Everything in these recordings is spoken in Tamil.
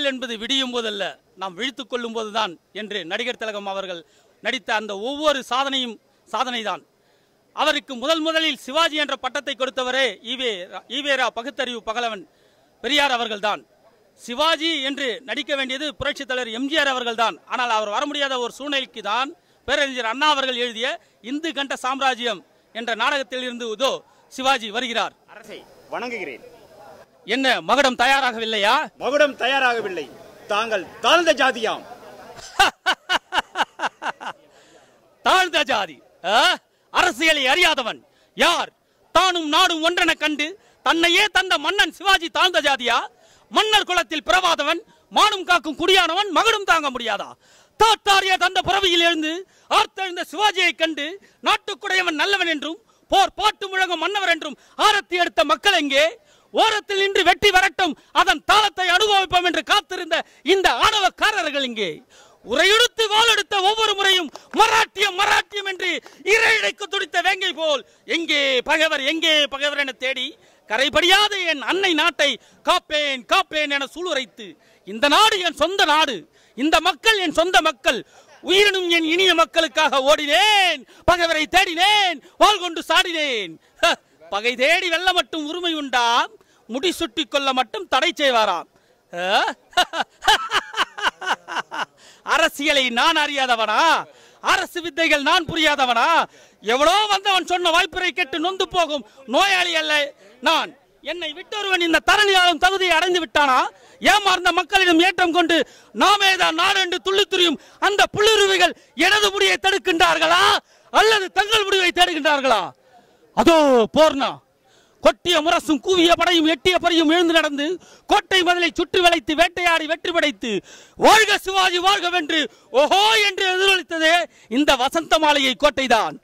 அரசியல் என்பது விடியும் போதல்ல நாம் விழித்துக் கொள்ளும் போதுதான் என்று நடிகர் திலகம் அவர்கள் நடித்த அந்த ஒவ்வொரு சாதனையும் சாதனைதான் அவருக்கு முதல் முதலில் சிவாஜி என்ற பட்டத்தை கொடுத்தவரே ஈவே ஈவேரா பகுத்தறிவு பகலவன் பெரியார் அவர்கள்தான் சிவாஜி என்று நடிக்க வேண்டியது புரட்சித் தலைவர் எம்ஜிஆர் அவர்கள்தான் ஆனால் அவர் வர முடியாத ஒரு சூழ்நிலைக்கு தான் பேரறிஞர் அண்ணா அவர்கள் எழுதிய இந்து கண்ட சாம்ராஜ்யம் என்ற நாடகத்தில் இருந்து இதோ சிவாஜி வருகிறார் அரசை வணங்குகிறேன் என்ன மகுடம் தயாராகவில்லையா மகுடம் தயாராகவில்லை தாங்கள் தாழ்ந்த ஜாதியாம் தாழ்ந்த ஜாதி ஆ? அரசியலை அறியாதவன் யார் தானும் நாடும் ஒன்றென கண்டு தன்னையே தந்த மன்னன் சிவாஜி தாழ்ந்த ஜாதியா மன்னர் குலத்தில் பிறவாதவன் மானும் காக்கும் குடியானவன் மகனும் தாங்க முடியாதா தாத்தாரிய தந்த பிறவியில் எழுந்து ஆர்த்தெழுந்த சிவாஜியை கண்டு நாட்டுக்குடையவன் நல்லவன் என்றும் போர் பாட்டு முழங்கும் மன்னவர் என்றும் ஆரத்தி எடுத்த மக்கள் எங்கே ஓரத்தில் நின்று வெட்டி வரட்டும் அதன் தாளத்தை அனுபவிப்போம் என்று காத்திருந்த இந்த ஆணவக்காரர்கள் இங்கே உரையெடுத்து வாளெடுத்த ஒவ்வொரு முறையும் மராட்டியம் மராட்டியம் என்று இரையடைக்கு துடித்த வேங்கை போல் எங்கே பகைவர் எங்கே பகைவர் என தேடி கரைபடியாத என் அன்னை நாட்டை காப்பேன் காப்பேன் என சூளுரைத்து இந்த நாடு என் சொந்த நாடு இந்த மக்கள் என் சொந்த மக்கள் உயிரினும் என் இனிய மக்களுக்காக ஓடினேன் பகைவரை தேடினேன் வாள் கொண்டு சாடினேன் ஹ, பகை தேடி வெல்ல மட்டும் உரிமை உண்டாம் முடி சுட்டிக் கொள்ள மட்டும் தடை செய்வாராம் ஆ? அரசியலை நான் அறியாதவனா அரசு வித்தைகள் நான் புரியாதவனா எவ்வளோ வந்தவன் சொன்ன வாய்ப்புரை கேட்டு நொந்து போகும் நோயாளி அல்ல நான் என்னை விட்டொருவன் இந்த தரணியாலும் தகுதியை அடைந்து விட்டானா ஏமாறுந்த மக்களிடம் ஏற்றம் கொண்டு நாமே தான் நாடு என்று துள்ளித் துரியும் அந்த புள்ளுருவிகள் எனது முடியை தடுக்கின்றார்களா அல்லது தங்கள் முடிவை தேடுகின்றார்களா அதோ போர்னா கொட்டிய முரசும் கூவிய படையும் எட்டிய பறையும் எழுந்து நடந்து கோட்டை மதிலை சுற்றி வளைத்து வேட்டையாடி வெற்றி படைத்து வாழ்க சிவாஜி வாழ்கவென்று ஓஹோ என்று எதிரொலித்ததே இந்த வசந்த மாளிகை கோட்டைதான்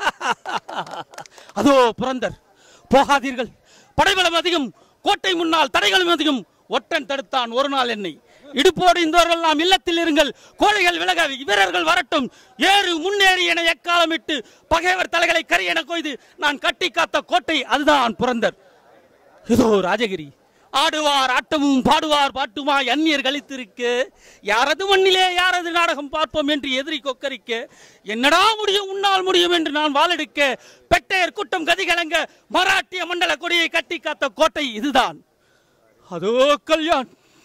அதோ புரந்தர் போகாதீர்கள் படைபலம் அதிகம் கோட்டை முன்னால் தடைகளும் அதிகம் ஒற்றன் தடுத்தான் ஒரு நாள் என்னை இடுப்போடு இந்தவர்கள் நாம் இல்லத்தில் இருங்கள் கோழைகள் விலக வீரர்கள் வரட்டும் ஏறு முன்னேறி என எக்காலமிட்டு பகைவர் தலைகளை கரி என கொய்து நான் கட்டி காத்த கோட்டை அதுதான் புரந்தர் இதோ ராஜகிரி ஆடுவார் ஆட்டமும் பாடுவார் பாட்டுமாய் அந்நியர் கழித்திருக்க யாரது மண்ணிலே யாரது நாடகம் பார்ப்போம் என்று எதிரி கொக்கரிக்க என்னடா முடியும் உன்னால் முடியும் என்று நான் வாளெடுக்க பெட்டையர் கூட்டம் கதிகலங்க மராட்டிய மண்டல கொடியை கட்டி காத்த கோட்டை இதுதான் அதோ கல்யாண்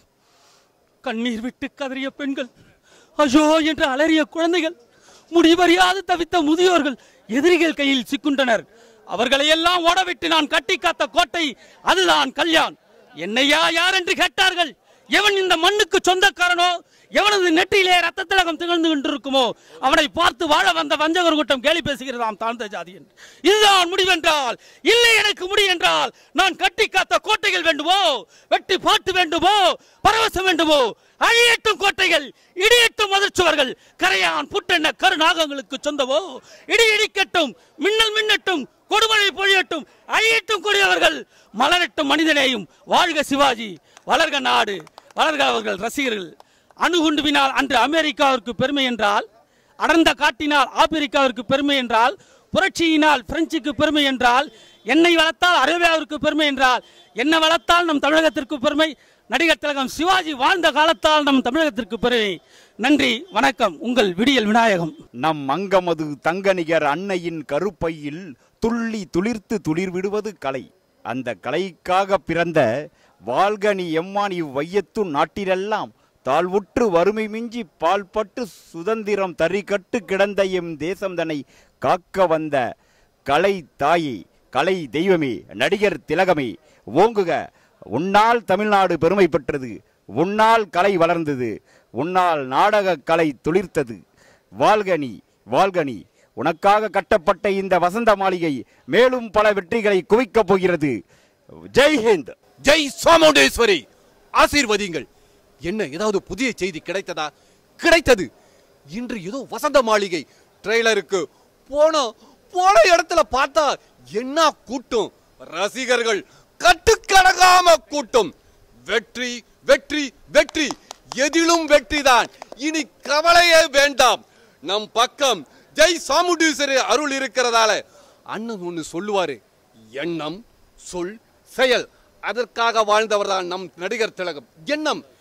கண்ணீர் விட்டு கதறிய பெண்கள் ஐயோ என்று அலறிய குழந்தைகள் முடிவறியாது தவித்த முதியோர்கள் எதிரிகள் கையில் சிக்குண்டனர் அவர்களை எல்லாம் ஓடவிட்டு நான் கட்டி காத்த கோட்டை அதுதான் கல்யாண் என்னையா யார் என்று கேட்டார்கள் எவன் இந்த மண்ணுக்கு சொந்தக்காரனோ எவனது நெற்றியிலே ரத்த திலகம் திகழ்ந்து கொண்டிருக்குமோ அவனை பார்த்து வாழ வந்த வஞ்சகர் கூட்டம் கேலி பேசுகிறதாம் தாழ்ந்த ஜாதி என்று இதுதான் முடிவென்றால் இல்லை எனக்கு முடி என்றால் நான் கட்டி காத்த கோட்டைகள் வேண்டுமோ வெட்டி பாட்டு வேண்டுமோ பரவசம் வேண்டுமோ அழியட்டும் கோட்டைகள் இடியட்டும் மதிர்ச்சுவர்கள் கரையான் புட்டென்ன கருநாகங்களுக்கு சொந்தமோ இடி இடிக்கட்டும் மின்னல் மின்னட்டும் கொடுமழை பொழியட்டும் அழியட்டும் கூடியவர்கள் மலரட்டும் மனிதனையும் வாழ்க சிவாஜி வளர்க நாடு வளர்க அவர்கள் ரசிகர்கள் அணுகுண்டுவினால் அன்று அமெரிக்காவிற்கு பெருமை என்றால் அடர்ந்த காட்டினால் ஆப்பிரிக்காவிற்கு பெருமை என்றால் புரட்சியினால் பிரெஞ்சுக்கு பெருமை என்றால் என்னை வளர்த்தால் அரேபியாவிற்கு பெருமை என்றால் என்ன வளர்த்தால் நம் தமிழகத்திற்கு பெருமை நடிகர் திலகம் சிவாஜி வாழ்ந்த காலத்தால் நம் தமிழகத்திற்கு பெருமை நன்றி வணக்கம் உங்கள் விடியல் விநாயகம் நம் அங்கமது தங்கநிகர் அன்னையின் கருப்பையில் துள்ளி துளிர்த்து துளிர் விடுவது கலை அந்த கலைக்காக பிறந்த வாழ்கனி எம்மான் இவ்வையத்து நாட்டிலெல்லாம் தாழ்வுற்று வறுமை மிஞ்சி பால்பட்டு சுதந்திரம் தறிகட்டு கிடந்த எம் தேசம் தன்னை காக்க வந்த கலை தாயே கலை தெய்வமே நடிகர் திலகமே ஓங்குக உன்னால் தமிழ்நாடு பெருமை பெற்றது உன்னால் கலை வளர்ந்தது உன்னால் நாடக கலை துளிர்த்தது வாழ்கனி வாழ்கனி உனக்காக கட்டப்பட்ட இந்த வசந்த மாளிகை மேலும் பல வெற்றிகளை குவிக்கப் போகிறது ஜெய் ஹிந்த் ஜெய் சாமுண்டேஸ்வரி ஆசீர்வதிங்கள் என்ன ஏதாவது புதிய செய்தி கிடைத்ததா கிடைத்தது இன்று ஏதோ வசந்த மாளிகை ட்ரெய்லருக்கு போன போன இடத்துல பார்த்தா என்ன கூட்டம் ரசிகர்கள் கட்டுக்கடங்காம கூட்டம் வெற்றி வெற்றி வெற்றி எதிலும் வெற்றிதான் இனி கவலையே வேண்டாம் நம் பக்கம் ஜெய் சாமுண்டீஸ்வரி அருள் இருக்கிறதால அண்ணன் ஒன்னு சொல்லுவாரு எண்ணம் சொல் செயல் அதற்காக வாழ்ந்தவர் தான் நம் நடிகர் திலகம் எண்ணம்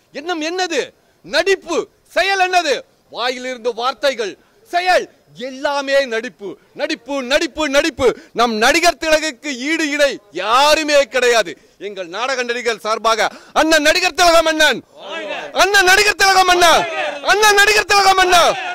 எண்ணம் என்னது நடிப்பு செயல் என்னது வாயிலிருந்து வார்த்தைகள் செயல் எல்லாமே நடிப்பு நடிப்பு நடிப்பு நடிப்பு நம் நடிகர் திலகுக்கு ஈடு இணை யாருமே கிடையாது எங்கள் நாடக நடிகர் சார்பாக அண்ணன் நடிகர் திலகம் அண்ணன் அண்ணன் நடிகர் திலகம் அண்ணா அண்ணன் நடிகர் திலகம் அண்ணா